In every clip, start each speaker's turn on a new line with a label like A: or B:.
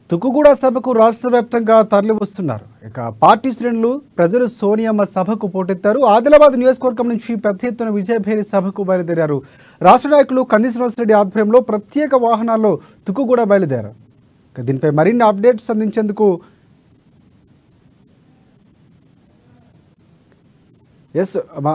A: తుక్కుగూడ సభకు రాష్ట్ర వ్యాప్తంగా తరలి వస్తున్నారు ఇక పార్టీ శ్రేణులు ప్రజలు సోనియమ్మ సభకు పోటెత్తారు ఆదిలాబాద్ నియోజకవర్గం నుంచి పెద్ద ఎత్తున విజయభేరి సభకు బయలుదేరారు రాష్ట్ర నాయకులు కంది శ్రీనివాసరెడ్డి ఆధ్వర్యంలో ప్రత్యేక వాహనాల్లో తుక్కుగూడ బయలుదేరారు ఇక దీనిపై మరిన్ని అప్డేట్స్ అందించేందుకు ఎస్ మా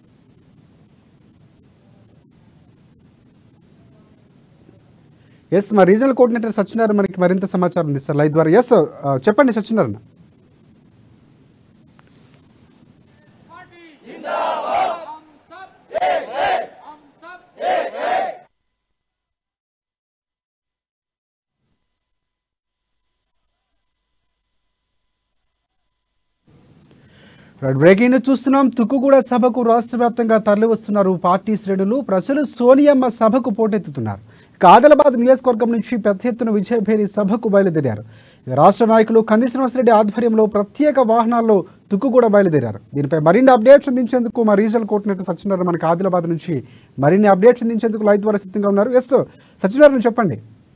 A: ఎస్ మా రీజనల్ కోఆర్డినేటర్ సత్యనారాయణ మనకి మరింత సమాచారం అందిస్తారు లైవ్ ద్వారా ఎస్ చెప్పండి సత్యనారాయణ రైట్ బ్రేకింగ్ న్యూస్ చూస్తున్నాం తుక్కుగూడ సభకు రాష్ట్ర వ్యాప్తంగా తరలి వస్తున్నారు పార్టీ శ్రేణులు ప్రజలు సోనియమ్మ సభకు పోటెత్తుతున్నారు ఇక ఆదిలాబాద్ నియోజకవర్గం నుంచి పెద్ద ఎత్తున విజయభేరి సభకు బయలుదేరారు ఇక రాష్ట్ర నాయకులు కంది శ్రీనివాసరెడ్డి ఆధ్వర్యంలో ప్రత్యేక వాహనాల్లో తుక్కుగూడ బయలుదేరారు దీనిపై మరిన్ని అప్డేట్స్ అందించేందుకు మా రీజనల్ కోఆర్డినేటర్ సత్యనారాయణ మనకి ఆదిలాబాద్ నుంచి మరిన్ని అప్డేట్స్ అందించేందుకు లైవ్ ద్వారా సిద్ధంగా ఉన్నారు ఎస్ సత్యనారాయణ చెప్పండి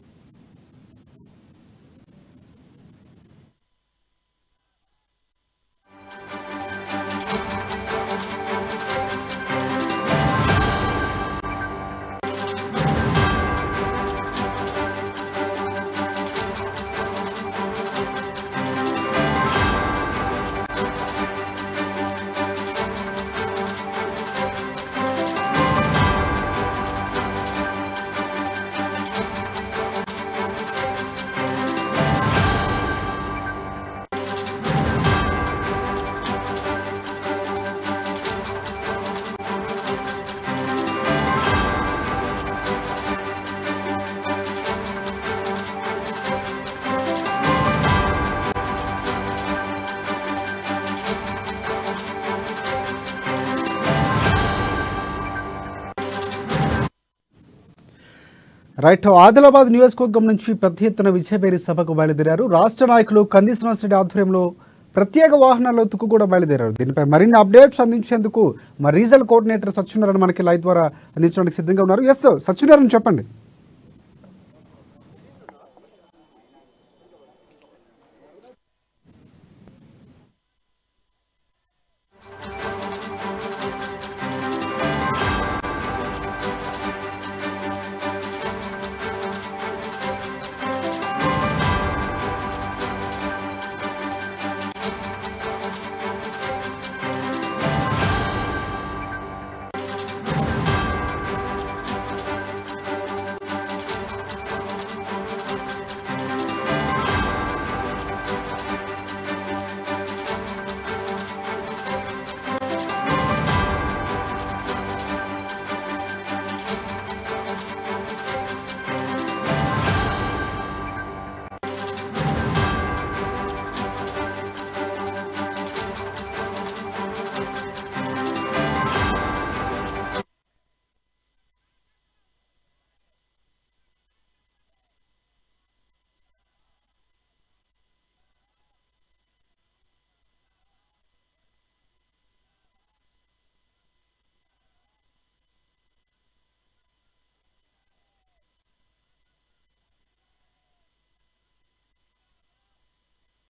A: రైట్ ఆదిలాబాద్ నియోజకవర్గం నుంచి పెద్ద ఎత్తున విజయభేరి సభకు బయలుదేరారు రాష్ట్ర నాయకులు కంది శ్రీనివాసరెడ్డి ఆధ్వర్యంలో ప్రత్యేక వాహనాల్లో తుక్కు కూడా బయలుదేరారు దీనిపై మరిన్ని అప్డేట్స్ అందించేందుకు మా రీజనల్ కోఆర్డినేటర్ సత్యనారాయణ మనకి లైవ్ ద్వారా అందించడానికి సిద్ధంగా ఉన్నారు ఎస్ సత్యనారాయణ చెప్పండి